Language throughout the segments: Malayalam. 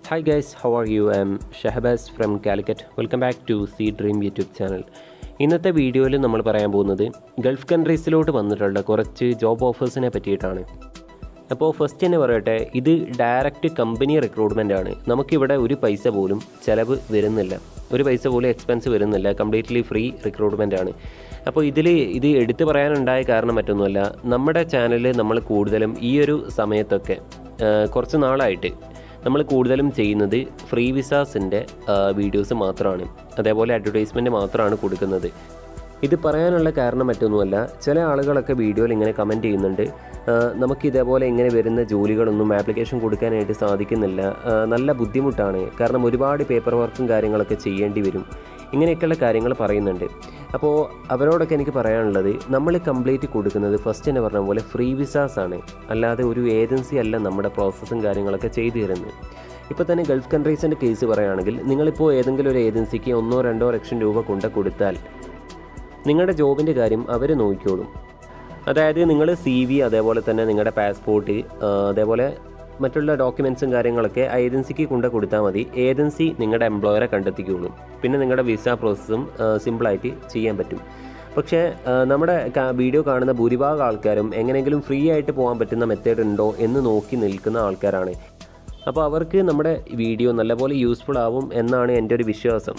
Hi guys, how are you? I'm Shahbaz from Calicut. Welcome back to C Dream YouTube channel. ഇന്നത്തെ വീഡിയോയിൽ നമ്മൾ പറയാൻ പോകുന്നത് ഗൾഫ് കൺട്രീസിലോട്ട് വന്നിട്ടുള്ള കുറച്ച് ജോബ് ഓഫേഴ്സിനെ പറ്റിയിട്ടാണ് അപ്പോൾ ഫസ്റ്റ് തന്നെ പറയട്ടെ ഇത് ഡയറക്റ്റ് കമ്പനി റിക്രൂട്ട്മെൻ്റ് ആണ് നമുക്കിവിടെ ഒരു പൈസ പോലും ചിലവ് വരുന്നില്ല ഒരു പൈസ പോലും എക്സ്പെൻസ് വരുന്നില്ല കംപ്ലീറ്റ്ലി ഫ്രീ റിക്രൂട്ട്മെൻ്റ് ആണ് അപ്പോൾ ഇതിൽ ഇത് എടുത്തു പറയാനുണ്ടായ കാരണം മറ്റൊന്നുമല്ല നമ്മുടെ ചാനലിൽ നമ്മൾ കൂടുതലും ഈ ഒരു സമയത്തൊക്കെ ആ, കുറച്ച് നാളായിട്ട് നമ്മൾ കൂടുതലും ചെയ്യുന്നത് ഫ്രീ വിസാസിൻ്റെ വീഡിയോസ് മാത്രമാണ് അതേപോലെ അഡ്വർടൈസ്മെൻറ്റ് മാത്രമാണ് കൊടുക്കുന്നത് ഇത് പറയാനുള്ള കാരണം മറ്റൊന്നുമല്ല ചില ആളുകളൊക്കെ വീഡിയോയിൽ ഇങ്ങനെ കമൻറ്റ് ചെയ്യുന്നുണ്ട് ആ, നമുക്ക് ഇതേപോലെ ഇങ്ങനെ വരുന്ന ജോലികളൊന്നും ആപ്ലിക്കേഷൻ കൊടുക്കാനായിട്ട് സാധിക്കുന്നില്ല ആ, നല്ല ബുദ്ധിമുട്ടാണ് കാരണം ഒരുപാട് പേപ്പർ വർക്കും കാര്യങ്ങളൊക്കെ ചെയ്യേണ്ടി വരും ഇങ്ങനെയൊക്കെയുള്ള കാര്യങ്ങൾ പറയുന്നുണ്ട് അപ്പോൾ അവരോടൊക്കെ എനിക്ക് പറയാനുള്ളത് നമ്മൾ കംപ്ലീറ്റ് കൊടുക്കുന്നത് ഫസ്റ്റ് തന്നെ പറഞ്ഞ പോലെ ഫ്രീ വിസാസ് ആണ് അല്ലാതെ ഒരു ഏജൻസി അല്ല നമ്മുടെ പ്രോസസ്സും കാര്യങ്ങളൊക്കെ ചെയ്തു തരുന്നത് ഇപ്പോൾ തന്നെ ഗൾഫ് കൺട്രീസിൻ്റെ കേസ് പറയുകയാണെങ്കിൽ നിങ്ങളിപ്പോൾ ഏതെങ്കിലും ഒരു ഏജൻസിക്ക് ഒന്നോ രണ്ടോ ലക്ഷം രൂപ കൊണ്ട് കൊടുത്താൽ നിങ്ങളുടെ ജോബിൻ്റെ കാര്യം അവർ നോക്കിക്കോളും അതായത് നിങ്ങൾ സി വി അതേപോലെ തന്നെ നിങ്ങളുടെ പാസ്പോർട്ട് അതേപോലെ മറ്റുള്ള ഡോക്യുമെൻസും കാര്യങ്ങളൊക്കെ ആ ഏജൻസിക്ക് കൊണ്ട് കൊടുത്താൽ മതി ഏജൻസി നിങ്ങളുടെ എംപ്ലോയറെ കണ്ടെത്തിക്കോളും പിന്നെ നിങ്ങളുടെ വിസ പ്രോസസ്സും സിമ്പിളായിട്ട് ചെയ്യാൻ പറ്റും പക്ഷേ ആ, നമ്മുടെ കാ- വീഡിയോ കാണുന്ന ഭൂരിഭാഗം ആൾക്കാരും എങ്ങനെയെങ്കിലും ഫ്രീ ആയിട്ട് പോകാൻ പറ്റുന്ന മെത്തേഡ് ഉണ്ടോ എന്ന് നോക്കി നിൽക്കുന്ന ആൾക്കാരാണ് അപ്പോൾ അവർക്ക് നമ്മുടെ വീഡിയോ നല്ലപോലെ യൂസ്ഫുൾ ആവും എന്നാണ് എൻ്റെ ഒരു വിശ്വാസം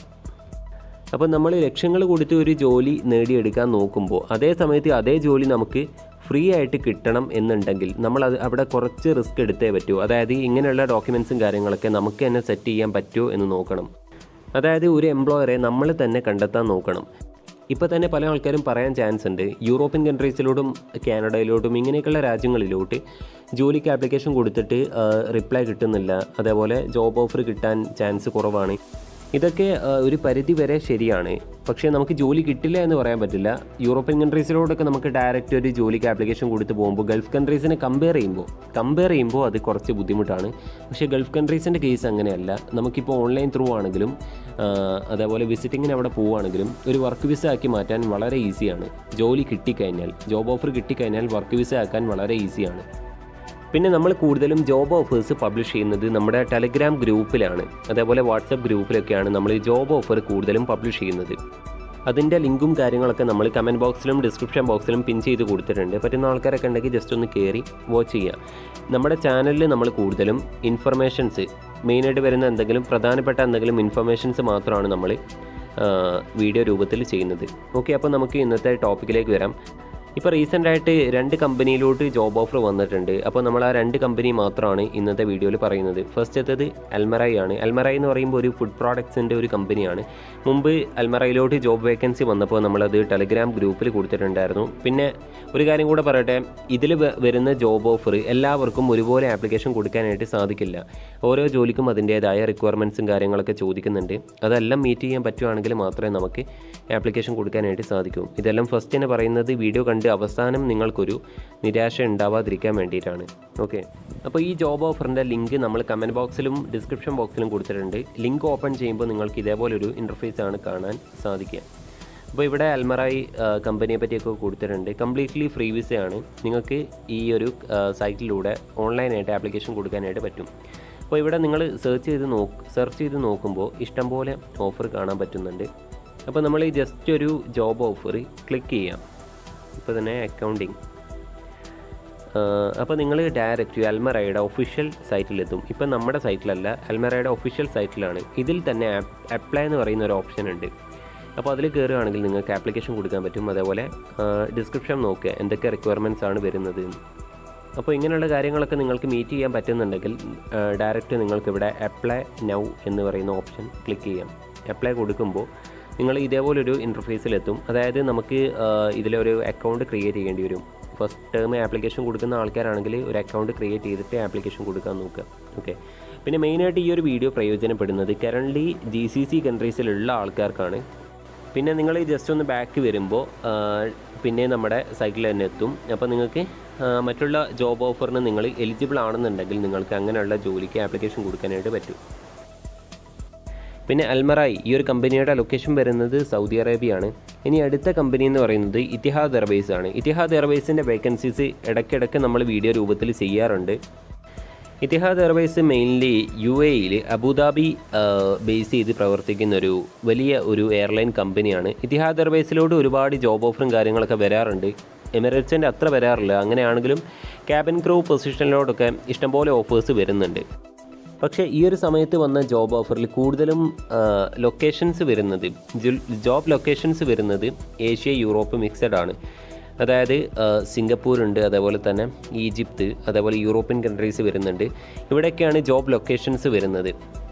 അപ്പോൾ നമ്മൾ ലക്ഷങ്ങൾ കൊടുത്ത് ഒരു ജോലി നേടിയെടുക്കാൻ നോക്കുമ്പോൾ അതേ സമയത്ത് അതേ ജോലി നമുക്ക് ഫ്രീ ആയിട്ട് കിട്ടണം എന്നുണ്ടെങ്കിൽ നമ്മൾ അത് അവിടെ കുറച്ച് റിസ്ക് എടുത്തേ പറ്റൂ അതായത് ഇങ്ങനെയുള്ള ഡോക്യുമെൻസും കാര്യങ്ങളൊക്കെ നമുക്ക് തന്നെ സെറ്റ് ചെയ്യാൻ പറ്റുമോ എന്ന് നോക്കണം അതായത് ഒരു എംപ്ലോയറെ നമ്മൾ തന്നെ കണ്ടെത്താൻ നോക്കണം ഇപ്പോൾ തന്നെ പല ആൾക്കാരും പറയാൻ ചാൻസ് ഉണ്ട് യൂറോപ്യൻ കൺട്രീസിലോട്ടും കാനഡയിലോട്ടും ഇങ്ങനെയൊക്കെയുള്ള രാജ്യങ്ങളിലോട്ട് ജോലിക്ക് ആപ്ലിക്കേഷൻ കൊടുത്തിട്ട് റിപ്ലൈ കിട്ടുന്നില്ല അതേപോലെ ജോബ് ഓഫർ കിട്ടാൻ ചാൻസ് കുറവാണ് ഇതൊക്കെ ആ, ഒരു പരിധി വരെ ശരിയാണ് പക്ഷേ നമുക്ക് ജോലി കിട്ടില്ല എന്ന് പറയാൻ പറ്റില്ല യൂറോപ്യൻ കൺട്രീസിലോടൊക്കെ നമുക്ക് ഡയറക്റ്റ് ഒരു ജോലിക്ക് ആപ്ലിക്കേഷൻ കൊടുത്ത് പോകുമ്പോൾ ഗൾഫ് കൺട്രീസിനെ കമ്പയർ ചെയ്യുമ്പോൾ കമ്പയർ ചെയ്യുമ്പോൾ അത് കുറച്ച് ബുദ്ധിമുട്ടാണ് പക്ഷേ ഗൾഫ് കൺട്രീസിൻ്റെ കേസ് അങ്ങനെയല്ല നമുക്കിപ്പോൾ ഓൺലൈൻ ത്രൂ ആണെങ്കിലും ആ, അതേപോലെ വിസിറ്റിങ്ങിന് അവിടെ പോവുകയാണെങ്കിലും ഒരു വർക്ക് വിസ ആക്കി മാറ്റാൻ വളരെ ഈസിയാണ് ജോലി കിട്ടിക്കഴിഞ്ഞാൽ ജോബ് ഓഫർ കിട്ടിക്കഴിഞ്ഞാൽ വർക്ക് വിസ ആക്കാൻ വളരെ ഈസിയാണ് പിന്നെ നമ്മൾ കൂടുതലും ജോബ് ഓഫേഴ്സ് പബ്ലിഷ് ചെയ്യുന്നത് നമ്മുടെ ടെലഗ്രാം ഗ്രൂപ്പിലാണ് അതേപോലെ വാട്സപ്പ് ഗ്രൂപ്പിലൊക്കെയാണ് നമ്മൾ ഈ ജോബ് ഓഫർ കൂടുതലും പബ്ലിഷ് ചെയ്യുന്നത് അതിൻ്റെ ലിങ്കും കാര്യങ്ങളൊക്കെ നമ്മൾ കമൻറ്റ് ബോക്സിലും ഡിസ്ക്രിപ്ഷൻ ബോക്സിലും പിൻ ചെയ്ത് കൊടുത്തിട്ടുണ്ട് പറ്റുന്ന ആൾക്കാരൊക്കെ ഉണ്ടെങ്കിൽ ജസ്റ്റ് ഒന്ന് കയറി വാച്ച് ചെയ്യുക നമ്മുടെ ചാനലിൽ നമ്മൾ കൂടുതലും ഇൻഫർമേഷൻസ് മെയിനായിട്ട് വരുന്ന എന്തെങ്കിലും പ്രധാനപ്പെട്ട എന്തെങ്കിലും ഇൻഫർമേഷൻസ് മാത്രമാണ് നമ്മൾ വീഡിയോ രൂപത്തിൽ ചെയ്യുന്നത് ഓക്കെ അപ്പോൾ നമുക്ക് ഇന്നത്തെ ടോപ്പിക്കിലേക്ക് വരാം ഇപ്പോൾ റീസെൻ്റ് ആയിട്ട് രണ്ട് കമ്പനിയിലോട്ട് ജോബ് ഓഫർ വന്നിട്ടുണ്ട് അപ്പോൾ നമ്മൾ ആ രണ്ട് കമ്പനി മാത്രമാണ് ഇന്നത്തെ വീഡിയോയിൽ പറയുന്നത് ഫസ്റ്റ് എത്തത് അൽമറായി ആണ് അൽമറായി എന്ന് പറയുമ്പോൾ ഒരു ഫുഡ് പ്രോഡക്ട്സിൻ്റെ ഒരു കമ്പനിയാണ് മുമ്പ് അൽമറയിലോട്ട് ജോബ് വേക്കൻസി വന്നപ്പോൾ നമ്മളത് ടെലഗ്രാം ഗ്രൂപ്പിൽ കൊടുത്തിട്ടുണ്ടായിരുന്നു പിന്നെ ഒരു കാര്യം കൂടെ പറയട്ടെ ഇതിൽ വരുന്ന ജോബ് ഓഫർ എല്ലാവർക്കും ഒരുപോലെ ആപ്ലിക്കേഷൻ കൊടുക്കാനായിട്ട് സാധിക്കില്ല ഓരോ ജോലിക്കും അതിൻ്റേതായ റിക്വയർമെൻറ്റ്സും കാര്യങ്ങളൊക്കെ ചോദിക്കുന്നുണ്ട് അതെല്ലാം മീറ്റ് ചെയ്യാൻ പറ്റുവാണെങ്കിൽ മാത്രമേ നമുക്ക് ആപ്ലിക്കേഷൻ കൊടുക്കാനായിട്ട് സാധിക്കൂ ഇതെല്ലാം ഫസ്റ്റ് തന്നെ പറയുന്നത് വീഡിയോ കണ്ട് അവസാനം നിങ്ങൾക്കൊരു നിരാശ ഉണ്ടാവാതിരിക്കാൻ വേണ്ടിയിട്ടാണ് ഓക്കെ അപ്പോൾ ഈ ജോബ് ഓഫറിൻ്റെ ലിങ്ക് നമ്മൾ കമൻറ്റ് ബോക്സിലും ഡിസ്ക്രിപ്ഷൻ ബോക്സിലും കൊടുത്തിട്ടുണ്ട് ലിങ്ക് ഓപ്പൺ ചെയ്യുമ്പോൾ നിങ്ങൾക്ക് ഇതേപോലൊരു ഇൻ്റർഫേസ് ആണ് കാണാൻ സാധിക്കുക അപ്പോൾ ഇവിടെ അൽമറായി കമ്പനിയെ പറ്റിയൊക്കെ കൊടുത്തിട്ടുണ്ട് കംപ്ലീറ്റ്ലി ഫ്രീ വിസയാണ് നിങ്ങൾക്ക് ഈ ഒരു സൈറ്റിലൂടെ ഓൺലൈനായിട്ട് ആപ്ലിക്കേഷൻ കൊടുക്കാനായിട്ട് പറ്റും അപ്പോൾ ഇവിടെ നിങ്ങൾ സെർച്ച് ചെയ്ത് നോക്ക് സെർച്ച് ചെയ്ത് നോക്കുമ്പോൾ ഇഷ്ടംപോലെ ഓഫർ കാണാൻ പറ്റുന്നുണ്ട് അപ്പോൾ നമ്മൾ ഈ ജസ്റ്റ് ഒരു ജോബ് ഓഫർ ക്ലിക്ക് ചെയ്യാം ഇപ്പോൾ തന്നെ അക്കൗണ്ടിങ് അപ്പോൾ നിങ്ങൾ ഡയറക്റ്റ് അൽമറയുടെ ഒഫീഷ്യൽ സൈറ്റിലെത്തും ഇപ്പം നമ്മുടെ സൈറ്റിലല്ല അൽമറയുടെ ഒഫീഷ്യൽ സൈറ്റിലാണ് ഇതിൽ തന്നെ അപ്ലൈ എന്ന് പറയുന്ന ഒരു ഓപ്ഷൻ ഉണ്ട് അപ്പോൾ അതിൽ കയറുകയാണെങ്കിൽ നിങ്ങൾക്ക് ആപ്ലിക്കേഷൻ കൊടുക്കാൻ പറ്റും അതേപോലെ ഡിസ്ക്രിപ്ഷൻ നോക്കുക എന്തൊക്കെ റിക്വയർമെൻറ്റ്സ് ആണ് വരുന്നത് എന്ന്. അപ്പോൾ ഇങ്ങനെയുള്ള കാര്യങ്ങളൊക്കെ നിങ്ങൾക്ക് മീറ്റ് ചെയ്യാൻ പറ്റുന്നുണ്ടെങ്കിൽ ഡയറക്റ്റ് നിങ്ങൾക്ക് ഇവിടെ അപ്ലൈ നൗ എന്ന് പറയുന്ന ഓപ്ഷൻ ക്ലിക്ക് ചെയ്യാം അപ്ലൈ കൊടുക്കുമ്പോൾ നിങ്ങൾ ഇതേപോലൊരു ഇൻ്റർഫേസിലെത്തും അതായത് നമുക്ക് ആ, ഇതിലൊരു അക്കൗണ്ട് ക്രിയേറ്റ് ചെയ്യേണ്ടി വരും ഫസ്റ്റ് ടേം ആപ്ലിക്കേഷൻ കൊടുക്കുന്ന ആൾക്കാരാണെങ്കിൽ ഒരു അക്കൗണ്ട് ക്രിയേറ്റ് ചെയ്തിട്ട് ആപ്ലിക്കേഷൻ കൊടുക്കാൻ നോക്കുക ഓക്കെ പിന്നെ മെയിനായിട്ട് ഈ ഒരു വീഡിയോ പ്രയോജനപ്പെടുന്നത് കറൻ്റ്ലി ജി സി സി കൺട്രീസിലുള്ള ആൾക്കാർക്കാണ് പിന്നെ നിങ്ങൾ ജസ്റ്റ് ഒന്ന് ബാക്ക് വരുമ്പോൾ പിന്നെ നമ്മുടെ സൈറ്റിൽ തന്നെ എത്തും അപ്പോൾ നിങ്ങൾക്ക് ആ, മറ്റുള്ള ജോബ് ഓഫറിന് നിങ്ങൾ എലിജിബിൾ ആണെന്നുണ്ടെങ്കിൽ നിങ്ങൾക്ക് അങ്ങനെയുള്ള ജോലിക്ക് ആപ്ലിക്കേഷൻ കൊടുക്കാനായിട്ട് പറ്റും പിന്നെ അൽമറായി ഈ ഒരു കമ്പനിയുടെ ലൊക്കേഷൻ വരുന്നത് സൗദി അറേബ്യയാണ് ഇനി അടുത്ത കമ്പനി എന്ന് പറയുന്നത് ഇത്തിഹാദ് എയർവേസ് ആണ് ഇത്തിഹാദ് എയർവേസിൻ്റെ വേക്കൻസീസ് ഇടയ്ക്കിടയ്ക്ക് നമ്മൾ വീഡിയോ രൂപത്തിൽ ചെയ്യാറുണ്ട് ഇത്തിഹാദ് എയർവേസ് മെയിൻലി യു എയിൽ അബുദാബി ബേസ് ചെയ്ത് പ്രവർത്തിക്കുന്ന ഒരു വലിയ ഒരു എയർലൈൻ കമ്പനിയാണ് ഇത്തിഹാദ് എയർവേസിലോട്ട് ഒരുപാട് ജോബ് ഓഫറും കാര്യങ്ങളൊക്കെ വരാറുണ്ട് എമിറേറ്റ്സിൻ്റെ അത്ര വരാറില്ല അങ്ങനെയാണെങ്കിലും ക്യാബിൻ ക്രൂ പൊസിഷനിലോട്ടൊക്കെ ഇഷ്ടംപോലെ ഓഫേഴ്സ് വരുന്നുണ്ട് പക്ഷേ ഈ ഒരു സമയത്ത് വന്ന ജോബ് ഓഫറിൽ കൂടുതലും ലൊക്കേഷൻസ് വരുന്നത് ജോബ് ലൊക്കേഷൻസ് വരുന്നത് ഏഷ്യ യൂറോപ്പ് മിക്സഡ് ആണ് അതായത് സിംഗപ്പൂർ ഉണ്ട് അതേപോലെ തന്നെ ഈജിപ്ത് അതേപോലെ യൂറോപ്യൻ കൺട്രീസ് വരുന്നുണ്ട് ഇവിടെയൊക്കെയാണ് ജോബ് ലൊക്കേഷൻസ് വരുന്നത്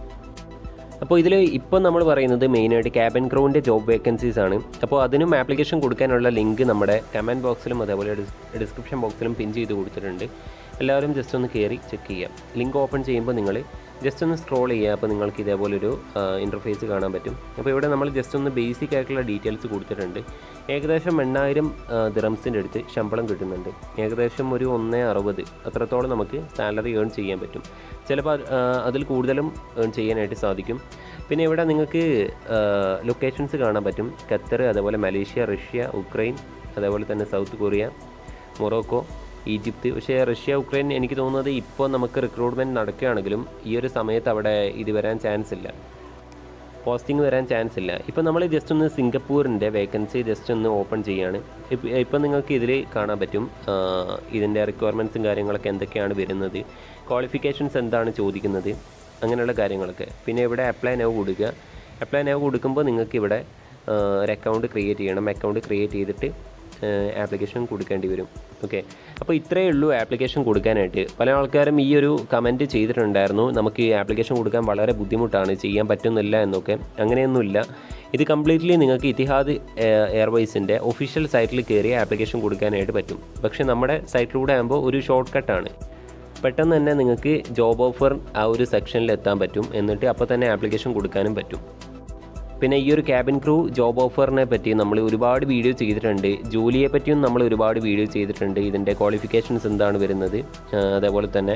അപ്പോൾ ഇതിൽ ഇപ്പോൾ നമ്മൾ പറയുന്നത് മെയിനായിട്ട് ക്യാബിൻ ക്രൂവിൻ്റെ ജോബ് വേക്കൻസീസ് ആണ് അപ്പോൾ അതിനും ആപ്ലിക്കേഷൻ കൊടുക്കാനുള്ള ലിങ്ക് നമ്മുടെ കമൻറ്റ് ബോക്സിലും അതേപോലെ ഡിസ്ക്രിപ്ഷൻ ബോക്സിലും പിൻ ചെയ്ത് കൊടുത്തിട്ടുണ്ട് എല്ലാവരും ജസ്റ്റ് ഒന്ന് കയറി ചെക്ക് ചെയ്യാം ലിങ്ക് ഓപ്പൺ ചെയ്യുമ്പോൾ നിങ്ങൾ ജസ്റ്റ് ഒന്ന് സ്ക്രോൾ ചെയ്യുക അപ്പോൾ നിങ്ങൾക്ക് ഇതേപോലൊരു ഇൻ്റർഫേസ് കാണാൻ പറ്റും അപ്പോൾ ഇവിടെ നമ്മൾ ജസ്റ്റ് ഒന്ന് ബേസിക് ആയിട്ടുള്ള ഡീറ്റെയിൽസ് കൊടുത്തിട്ടുണ്ട് ഏകദേശം എണ്ണായിരം ദിറംസിൻ്റെ അടുത്ത് ശമ്പളം കിട്ടുന്നുണ്ട് ഏകദേശം ഒരു ഒന്ന് അറുപത് അത്രത്തോളം നമുക്ക് സാലറി ഏൺ ചെയ്യാൻ പറ്റും ചിലപ്പോൾ അതിൽ കൂടുതലും ഏൺ ചെയ്യാനായിട്ട് സാധിക്കും പിന്നെ ഇവിടെ നിങ്ങൾക്ക് ലൊക്കേഷൻസ് കാണാൻ പറ്റും ഖത്തർ അതേപോലെ മലേഷ്യ റഷ്യ ഉക്രൈൻ അതേപോലെ തന്നെ സൗത്ത് കൊറിയ മൊറോക്കോ ഈജിപ്ത് പക്ഷേ റഷ്യ ഉക്രൈൻ എനിക്ക് തോന്നുന്നത് ഇപ്പോൾ നമുക്ക് റിക്രൂട്ട്മെൻറ്റ് നടക്കുകയാണെങ്കിലും ഈ ഒരു സമയത്ത് അവിടെ ഇത് വരാൻ ചാൻസ് ഇല്ല പോസ്റ്റിംഗ് വരാൻ ചാൻസ് ഇല്ല ഇപ്പോൾ നമ്മൾ ജസ്റ്റ് ഒന്ന് സിംഗപ്പൂരിൻ്റെ വേക്കൻസി ജസ്റ്റ് ഒന്ന് ഓപ്പൺ ചെയ്യാണ് ഇപ്പം നിങ്ങൾക്ക് ഇതിൽ കാണാൻ പറ്റും ഇതിൻ്റെ റിക്വയർമെൻറ്റ്സും കാര്യങ്ങളൊക്കെ എന്തൊക്കെയാണ് വരുന്നത് ക്വാളിഫിക്കേഷൻസ് എന്താണ് ചോദിക്കുന്നത് അങ്ങനെയുള്ള കാര്യങ്ങളൊക്കെ പിന്നെ ഇവിടെ അപ്ലൈ നവ് കൊടുക്കുക അപ്ലൈ നവ് കൊടുക്കുമ്പോൾ നിങ്ങൾക്ക് ഇവിടെ ഒരു അക്കൗണ്ട് ക്രിയേറ്റ് ചെയ്യണം അക്കൗണ്ട് ക്രിയേറ്റ് ചെയ്തിട്ട് ആപ്ലിക്കേഷൻ കൊടുക്കേണ്ടി വരും ഓക്കെ അപ്പോൾ ഇത്രയേ ഉള്ളൂ ആപ്ലിക്കേഷൻ കൊടുക്കാനായിട്ട് പല ആൾക്കാരും ഈ ഒരു കമൻറ്റ് ചെയ്തിട്ടുണ്ടായിരുന്നു നമുക്ക് ഈ ആപ്ലിക്കേഷൻ കൊടുക്കാൻ വളരെ ബുദ്ധിമുട്ടാണ് ചെയ്യാൻ പറ്റുന്നില്ല എന്നൊക്കെ അങ്ങനെയൊന്നുമില്ല ഇത് കംപ്ലീറ്റ്ലി നിങ്ങൾക്ക് ഇത്തിഹാദ് എയർവൈസിൻ്റെ ഒഫീഷ്യൽ സൈറ്റിൽ കയറി ആപ്ലിക്കേഷൻ കൊടുക്കാനായിട്ട് പറ്റും പക്ഷേ നമ്മുടെ സൈറ്റിലൂടെ ആകുമ്പോൾ ഒരു ഷോർട്ട് കട്ടാണ് പെട്ടെന്ന് തന്നെ നിങ്ങൾക്ക് ജോബ് ഓഫർ ആ ഒരു സെക്ഷനിൽ എത്താൻ പറ്റും എന്നിട്ട് അപ്പോൾ തന്നെ ആപ്ലിക്കേഷൻ കൊടുക്കാനും പറ്റും പിന്നെ ഈ ഒരു ക്യാബിൻ ക്രൂ ജോബ് ഓഫറിനെ പറ്റി നമ്മൾ ഒരുപാട് വീഡിയോ ചെയ്തിട്ടുണ്ട് ജോലിയെ പറ്റിയും നമ്മൾ ഒരുപാട് വീഡിയോ ചെയ്തിട്ടുണ്ട് ഇതിൻ്റെ ക്വാളിഫിക്കേഷൻസ് എന്താണ് വരുന്നത് അതേപോലെ തന്നെ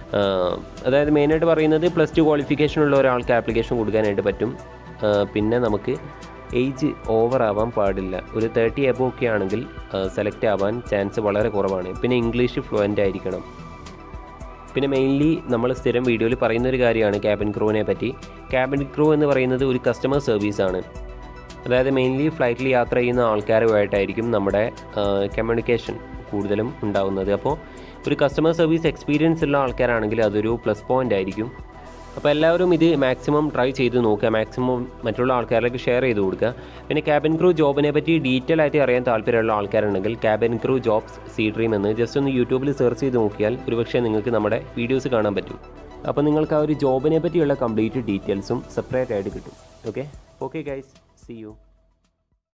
അതായത് മെയിനായിട്ട് പറയുന്നത് പ്ലസ് ടു ക്വാളിഫിക്കേഷൻ ഉള്ള ഒരാൾക്ക് ആപ്ലിക്കേഷൻ കൊടുക്കാനായിട്ട് പറ്റും പിന്നെ നമുക്ക് ഏജ് ഓവർ ആവാൻ പാടില്ല ഒരു തേർട്ടി എബോ ഒക്കെ ആണെങ്കിൽ സെലക്ട് ആവാൻ ചാൻസ് വളരെ കുറവാണ് പിന്നെ ഇംഗ്ലീഷ് ഫ്ലുവൻ്റ് ആയിരിക്കണം പിന്നെ മെയിൻലി നമ്മൾ സ്ഥിരം വീഡിയോയിൽ പറയുന്ന ഒരു കാര്യമാണ് ക്യാബിൻ ക്രൂവിനെ പറ്റി ക്യാബിൻ ക്രൂ എന്ന് പറയുന്നത് ഒരു കസ്റ്റമർ സർവീസാണ് അതായത് മെയിൻലി ഫ്ലൈറ്റിൽ യാത്ര ചെയ്യുന്ന ആൾക്കാരുമായിട്ടായിരിക്കും നമ്മുടെ കമ്മ്യൂണിക്കേഷൻ കൂടുതലും ഉണ്ടാവുന്നത് അപ്പോൾ ഒരു കസ്റ്റമർ സർവീസ് എക്സ്പീരിയൻസ് ഉള്ള ആൾക്കാരാണെങ്കിൽ അതൊരു പ്ലസ് പോയിൻ്റ് ആയിരിക്കും അപ്പോൾ എല്ലാവരും ഇത് മാക്സിമം ട്രൈ ചെയ്ത് നോക്കുക മാക്സിമം മറ്റുള്ള ആൾക്കാരിലേക്ക് ഷെയർ ചെയ്ത് കൊടുക്കുക പിന്നെ ക്യാബിൻ ക്രൂ ജോബിനെ പറ്റി ഡീറ്റെയിൽ ആയിട്ട് അറിയാൻ താല്പര്യമുള്ള ആൾക്കാരുണ്ടെങ്കിൽ cabin crew jobs sea dream എന്ന് ജസ്റ്റ് ഒന്ന് യൂട്യൂബിൽ സെർച്ച് ചെയ്ത് നോക്കിയാൽ ഒരുപക്ഷെ നിങ്ങൾക്ക് നമ്മുടെ വീഡിയോസ് കാണാൻ പറ്റും അപ്പോൾ നിങ്ങൾക്ക് ആ ഒരു ജോബിനെ പറ്റിയുള്ള കംപ്ലീറ്റ് ഡീറ്റെയിൽസും സെപ്പറേറ്റ് ആയിട്ട് കിട്ടും okay okay guys see U